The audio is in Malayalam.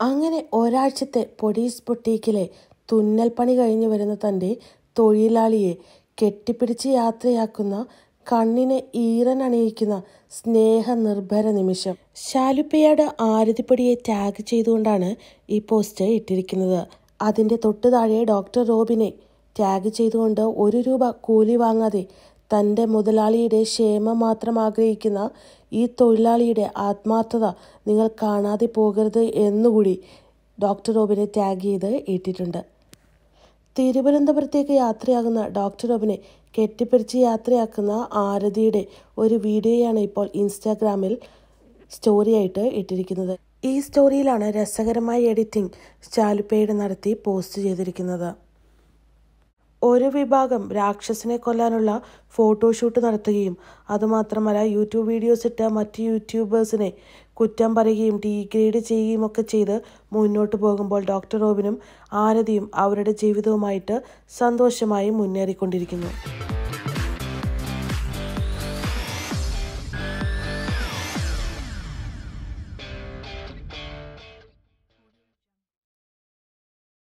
അങ്ങനെ ഒരാഴ്ചത്തെ പൊടീസ് ബൊട്ടീക്കിലെ തുന്നൽ പണി കഴിഞ്ഞു വരുന്ന തൻ്റെ തൊഴിലാളിയെ കെട്ടിപ്പിടിച്ച് യാത്രയാക്കുന്ന കണ്ണിനെ ഈറനണിയിക്കുന്ന സ്നേഹനിർഭര നിമിഷം ശാലുപ്പയുടെ ആരതിപ്പൊടിയെ ടാഗ് ചെയ്തുകൊണ്ടാണ് ഈ പോസ്റ്റ് ഇട്ടിരിക്കുന്നത് അതിൻ്റെ തൊട്ടു താഴെ ഡോക്ടർ റോബിനെ ടാഗ് ചെയ്തുകൊണ്ട് ഒരു രൂപ കൂലി വാങ്ങാതെ തൻ്റെ മുതലാളിയുടെ ക്ഷേമം മാത്രം ആഗ്രഹിക്കുന്ന ഈ തൊഴിലാളിയുടെ ആത്മാർത്ഥത നിങ്ങൾ കാണാതെ പോകരുത് എന്നുകൂടി ഡോക്ടർ റോബിനെ ടാഗ് ചെയ്ത് ഇട്ടിട്ടുണ്ട് തിരുവനന്തപുരത്തേക്ക് യാത്രയാകുന്ന ഡോക്ടർ റോബിനെ കെട്ടിപ്പിടിച്ച് യാത്രയാക്കുന്ന ആരതിയുടെ ഒരു വീഡിയോയാണ് ഇപ്പോൾ ഇൻസ്റ്റാഗ്രാമിൽ സ്റ്റോറിയായിട്ട് ഇട്ടിരിക്കുന്നത് ഈ സ്റ്റോറിയിലാണ് രസകരമായ എഡിറ്റിംഗ് ചാലുപ്പയുടെ നടത്തി പോസ്റ്റ് ചെയ്തിരിക്കുന്നത് ഒരു വിഭാഗം രാക്ഷസനെ കൊല്ലാനുള്ള ഫോട്ടോഷൂട്ട് നടത്തുകയും അതുമാത്രമല്ല യൂട്യൂബ് വീഡിയോസ് ഇട്ട മറ്റ് യൂട്യൂബേഴ്സിനെ കുറ്റം പറയുകയും ഡീഗ്രേഡ് ചെയ്യുകയും ഒക്കെ ചെയ്ത് മുന്നോട്ട് പോകുമ്പോൾ ഡോക്ടർ റോബിനും ആരതിയും അവരുടെ ജീവിതവുമായിട്ട് സന്തോഷമായി മുന്നേറിക്കൊണ്ടിരിക്കുന്നു